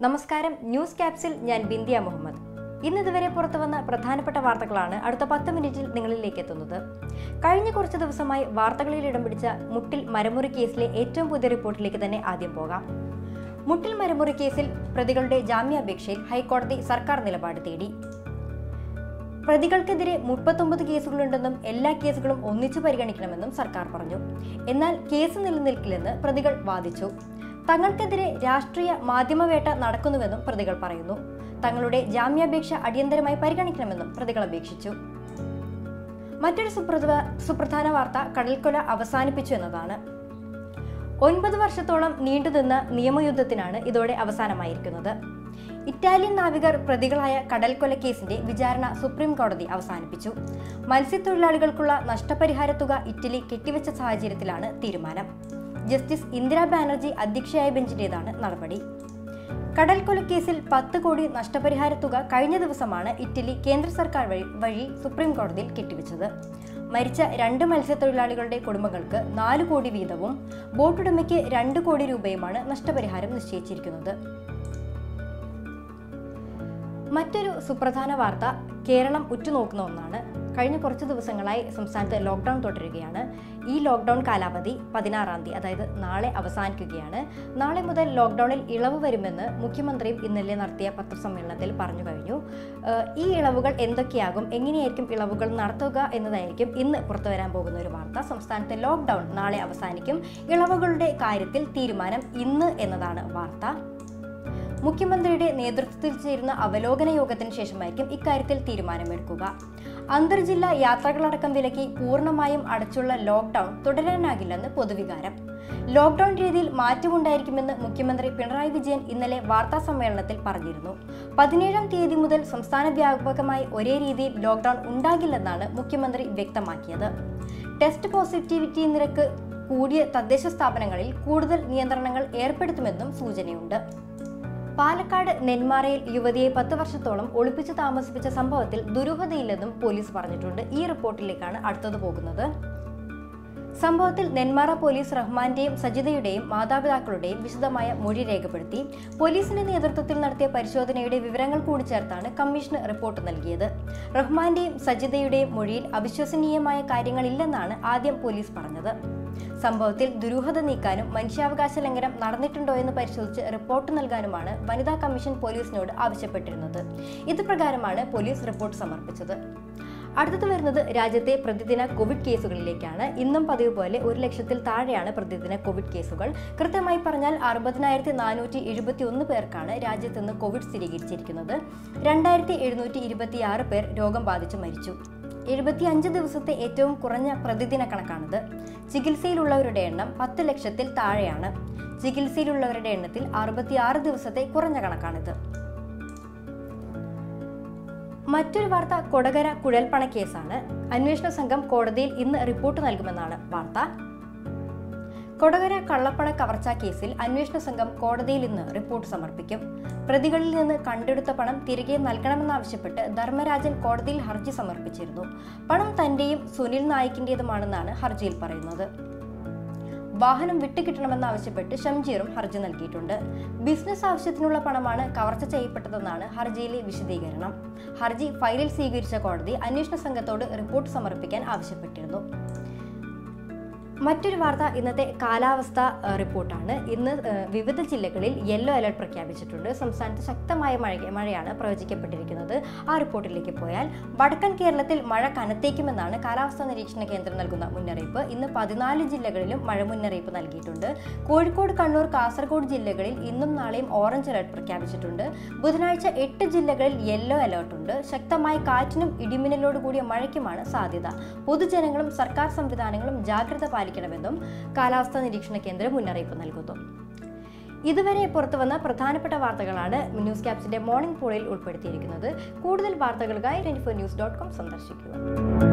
നമസ്കാരം ന്യൂസ് ക്യാപ്സിൽ ഞാൻ ബിന്ദിയ മുഹമ്മദ് ഇന്ന് ഇതുവരെ പുറത്തു വന്ന പ്രധാനപ്പെട്ട വാർത്തകളാണ് അടുത്ത പത്ത് മിനിറ്റിൽ നിങ്ങളിലേക്ക് എത്തുന്നത് കഴിഞ്ഞ കുറച്ച് ദിവസമായി വാർത്തകളിൽ ഇടം പിടിച്ച മുട്ടിൽ മരമുറി കേസിലെ ഏറ്റവും പുതിയ റിപ്പോർട്ടിലേക്ക് തന്നെ ആദ്യം പോകാം മുട്ടിൽ മരമുറി കേസിൽ പ്രതികളുടെ ജാമ്യാപേക്ഷയിൽ ഹൈക്കോടതി സർക്കാർ നിലപാട് തേടി പ്രതികൾക്കെതിരെ മുപ്പത്തൊമ്പത് കേസുകളുണ്ടെന്നും എല്ലാ കേസുകളും ഒന്നിച്ചു പരിഗണിക്കണമെന്നും സർക്കാർ പറഞ്ഞു എന്നാൽ കേസ് നിലനിൽക്കില്ലെന്ന് പ്രതികൾ വാദിച്ചു തങ്ങൾക്കെതിരെ രാഷ്ട്രീയ മാധ്യമവേട്ട നടക്കുന്നുവെന്നും പ്രതികൾ പറയുന്നു തങ്ങളുടെ ജാമ്യാപേക്ഷ അടിയന്തരമായി പരിഗണിക്കണമെന്നും പ്രതികൾ അപേക്ഷിച്ചു മറ്റൊരു സുപ്രധ സുപ്രധാന വാർത്ത കടൽക്കൊല അവസാനിപ്പിച്ചു എന്നതാണ് ഒൻപത് വർഷത്തോളം നീണ്ടുനിന്ന നിയമയുദ്ധത്തിനാണ് ഇതോടെ അവസാനമായിരിക്കുന്നത് ഇറ്റാലിയൻ നാവികർ പ്രതികളായ കടൽക്കൊല കേസിന്റെ വിചാരണ സുപ്രീം കോടതി അവസാനിപ്പിച്ചു മത്സ്യത്തൊഴിലാളികൾക്കുള്ള നഷ്ടപരിഹാര തുക ഇറ്റലി കെട്ടിവെച്ച സാഹചര്യത്തിലാണ് തീരുമാനം ജസ്റ്റിസ് ഇന്ദിരാ ബാനർജി അധ്യക്ഷയായ ബെഞ്ചിന്റേതാണ് നടപടി കടൽക്കൊല കേസിൽ പത്ത് കോടി നഷ്ടപരിഹാര തുക കഴിഞ്ഞ ദിവസമാണ് ഇറ്റലി കേന്ദ്ര സർക്കാർ വഴി വഴി സുപ്രീം കോടതിയിൽ കെട്ടിവെച്ചത് മരിച്ച രണ്ട് മത്സ്യത്തൊഴിലാളികളുടെ കുടുംബങ്ങൾക്ക് നാല് കോടി വീതവും ബോട്ടുടമയ്ക്ക് രണ്ട് കോടി രൂപയുമാണ് നഷ്ടപരിഹാരം നിശ്ചയിച്ചിരിക്കുന്നത് മറ്റൊരു സുപ്രധാന വാർത്ത കേരളം ഉറ്റുനോക്കുന്ന ഒന്നാണ് കഴിഞ്ഞ കുറച്ച് ദിവസങ്ങളായി സംസ്ഥാനത്ത് ലോക്ക്ഡൗൺ തുടരുകയാണ് ഈ ലോക്ക്ഡൗൺ കാലാവധി പതിനാറാം തീയതി അതായത് നാളെ അവസാനിക്കുകയാണ് നാളെ മുതൽ ലോക്ക്ഡൗണിൽ ഇളവ് വരുമെന്ന് മുഖ്യമന്ത്രിയും ഇന്നലെ നടത്തിയ പത്രസമ്മേളനത്തിൽ പറഞ്ഞു കഴിഞ്ഞു ഏഹ് ഈ ഇളവുകൾ എന്തൊക്കെയാകും എങ്ങനെയായിരിക്കും ഇളവുകൾ നടത്തുക എന്നതായിരിക്കും ഇന്ന് പുറത്തു വരാൻ പോകുന്ന ഒരു വാർത്ത സംസ്ഥാനത്തെ ലോക്ക്ഡൗൺ നാളെ അവസാനിക്കും ഇളവുകളുടെ കാര്യത്തിൽ തീരുമാനം ഇന്ന് എന്നതാണ് വാർത്ത മുഖ്യമന്ത്രിയുടെ നേതൃത്വത്തിൽ ചേരുന്ന അവലോകന യോഗത്തിന് ശേഷമായിരിക്കും ഇക്കാര്യത്തിൽ തീരുമാനമെടുക്കുക അന്തർജില്ലാ യാത്രകളടക്കം വിലക്കി പൂർണ്ണമായും അടച്ചുള്ള ലോക്ക്ഡൌൺ തുടരാനാകില്ലെന്ന് പൊതുവികാരം ലോക്ക്ഡൌൺ രീതിയിൽ മാറ്റമുണ്ടായിരിക്കുമെന്ന് മുഖ്യമന്ത്രി പിണറായി വിജയൻ ഇന്നലെ വാർത്താ സമ്മേളനത്തിൽ പറഞ്ഞിരുന്നു പതിനേഴാം തീയതി മുതൽ സംസ്ഥാന വ്യാപകമായി ഒരേ രീതിയിൽ ലോക്ക്ഡൌൺ ഉണ്ടാകില്ലെന്നാണ് മുഖ്യമന്ത്രി വ്യക്തമാക്കിയത് ടെസ്റ്റ് പോസിറ്റിവിറ്റി നിരക്ക് കൂടിയ തദ്ദേശ സ്ഥാപനങ്ങളിൽ കൂടുതൽ നിയന്ത്രണങ്ങൾ ഏർപ്പെടുത്തുമെന്നും സൂചനയുണ്ട് പാലക്കാട് നെന്മാറയിൽ യുവതിയെ പത്ത് വർഷത്തോളം ഒളിപ്പിച്ചു താമസിപ്പിച്ച സംഭവത്തിൽ ദുരൂഹതയില്ലെന്നും പോലീസ് പറഞ്ഞിട്ടുണ്ട് ഈ റിപ്പോർട്ടിലേക്കാണ് അടുത്തത് പോകുന്നത് സംഭവത്തിൽ നെന്മാറ പോലീസ് റഹ്മാന്റെയും സജിതയുടെയും മാതാപിതാക്കളുടെയും വിശദമായ മൊഴി രേഖപ്പെടുത്തി പോലീസിന്റെ നേതൃത്വത്തിൽ നടത്തിയ പരിശോധനയുടെ വിവരങ്ങൾ കൂടി ചേർത്താണ് കമ്മീഷന് റിപ്പോർട്ട് നൽകിയത് റഹ്മാന്റെയും സജിതയുടെയും മൊഴിയിൽ അവിശ്വസനീയമായ കാര്യങ്ങളില്ലെന്നാണ് ആദ്യം പോലീസ് പറഞ്ഞത് സംഭവത്തിൽ ദുരൂഹത നീക്കാനും മനുഷ്യാവകാശ ലംഘനം നടന്നിട്ടുണ്ടോ എന്ന് പരിശോധിച്ച് റിപ്പോർട്ട് നൽകാനുമാണ് വനിതാ കമ്മീഷൻ പോലീസിനോട് ആവശ്യപ്പെട്ടിരുന്നത് ഇത് പ്രകാരമാണ് പോലീസ് റിപ്പോർട്ട് സമർപ്പിച്ചത് അടുത്തത് വരുന്നത് രാജ്യത്തെ പ്രതിദിന കോവിഡ് കേസുകളിലേക്കാണ് ഇന്നും പതിവ് പോലെ ഒരു ലക്ഷത്തിൽ താഴെയാണ് പ്രതിദിന കോവിഡ് കേസുകൾ കൃത്യമായി പറഞ്ഞാൽ അറുപതിനായിരത്തി നാനൂറ്റി എഴുപത്തി ഒന്ന് പേർക്കാണ് രാജ്യത്ത് നിന്ന് കോവിഡ് സ്ഥിരീകരിച്ചിരിക്കുന്നത് രണ്ടായിരത്തി എഴുന്നൂറ്റി ഇരുപത്തിയാറ് പേർ രോഗം ബാധിച്ച് മരിച്ചു എഴുപത്തി അഞ്ച് ദിവസത്തെ ഏറ്റവും കുറഞ്ഞ പ്രതിദിന കണക്കാണിത് ചികിത്സയിലുള്ളവരുടെ എണ്ണം പത്ത് ലക്ഷത്തിൽ താഴെയാണ് ചികിത്സയിലുള്ളവരുടെ എണ്ണത്തിൽ അറുപത്തിയാറ് ദിവസത്തെ കുറഞ്ഞ കണക്കാണിത് മറ്റൊരു വാർത്ത കൊടകര കുഴൽപ്പണ കേസാണ് അന്വേഷണ സംഘം കോടതിയിൽ ഇന്ന് റിപ്പോർട്ട് നൽകുമെന്നാണ് വാർത്ത കൊടകര കള്ളപ്പണ കവർച്ചാ കേസിൽ അന്വേഷണ സംഘം കോടതിയിൽ ഇന്ന് റിപ്പോർട്ട് സമർപ്പിക്കും പ്രതികളിൽ നിന്ന് കണ്ടെടുത്ത പണം തിരികെ നൽകണമെന്നാവശ്യപ്പെട്ട് ധർമ്മരാജൻ കോടതിയിൽ ഹർജി സമർപ്പിച്ചിരുന്നു പണം തന്റെയും സുനിൽ നായിക്കിന്റേതുമാണെന്നാണ് ഹർജിയിൽ പറയുന്നത് വാഹനം വിട്ടുകിട്ടണമെന്നാവശ്യപ്പെട്ട് ഷംജീറും ഹർജി നൽകിയിട്ടുണ്ട് ബിസിനസ് ആവശ്യത്തിനുള്ള പണമാണ് കവർച്ച ചെയ്യപ്പെട്ടതെന്നാണ് ഹർജിയിലെ വിശദീകരണം ഹർജി ഫയലിൽ സ്വീകരിച്ച കോടതി അന്വേഷണ സംഘത്തോട് റിപ്പോർട്ട് സമർപ്പിക്കാൻ ആവശ്യപ്പെട്ടിരുന്നു മറ്റൊരു വാർത്ത ഇന്നത്തെ കാലാവസ്ഥ ഏഹ്, റിപ്പോർട്ടാണ് ഇന്ന് ഏഹ്, വിവിധ ജില്ലകളിൽ യെല്ലോ അലർട്ട് പ്രഖ്യാപിച്ചിട്ടുണ്ട് സംസ്ഥാനത്ത് ശക്തമായ മഴ മഴയാണ് പ്രവചിക്കപ്പെട്ടിരിക്കുന്നത് ആ റിപ്പോർട്ടിലേക്ക് പോയാൽ വടക്കൻ കേരളത്തിൽ മഴ കനത്തേക്കുമെന്നാണ് കാലാവസ്ഥാ നിരീക്ഷണ കേന്ദ്രം നൽകുന്ന മുന്നറിയിപ്പ് ഇന്ന് പതിനാല് ജില്ലകളിലും മഴ മുന്നറിയിപ്പ് നൽകിയിട്ടുണ്ട് കോഴിക്കോട് കണ്ണൂർ കാസർഗോഡ് ജില്ലകളിൽ ഇന്നും നാളെയും ഓറഞ്ച് അലർട്ട് പ്രഖ്യാപിച്ചിട്ടുണ്ട് ബുധനാഴ്ച എട്ട് ജില്ലകളിൽ യെല്ലോ അലർട്ട് ഉണ്ട് ശക്തമായ കാറ്റിനും ഇടിമിന്നലോട് കൂടിയ മഴയ്ക്കുമാണ് സാധ്യത പൊതുജനങ്ങളും സർക്കാർ സംവിധാനങ്ങളും ജാഗ്രത പാലിക്കണമെന്നും കാലാവസ്ഥാ നിരീക്ഷണ കേന്ദ്രം മുന്നറിയിപ്പ് നൽകുന്നു ഇതുവരെ പുറത്തു വന്ന പ്രധാനപ്പെട്ട വാർത്തകളാണ് ന്യൂസ് ക്യാപ്സിന്റെ മോർണിംഗ് പോളിൽ ഉൾപ്പെടുത്തിയിരിക്കുന്നത് കൂടുതൽ വാർത്തകൾക്കായി twenty four news dot com സന്ദർശിക്കുക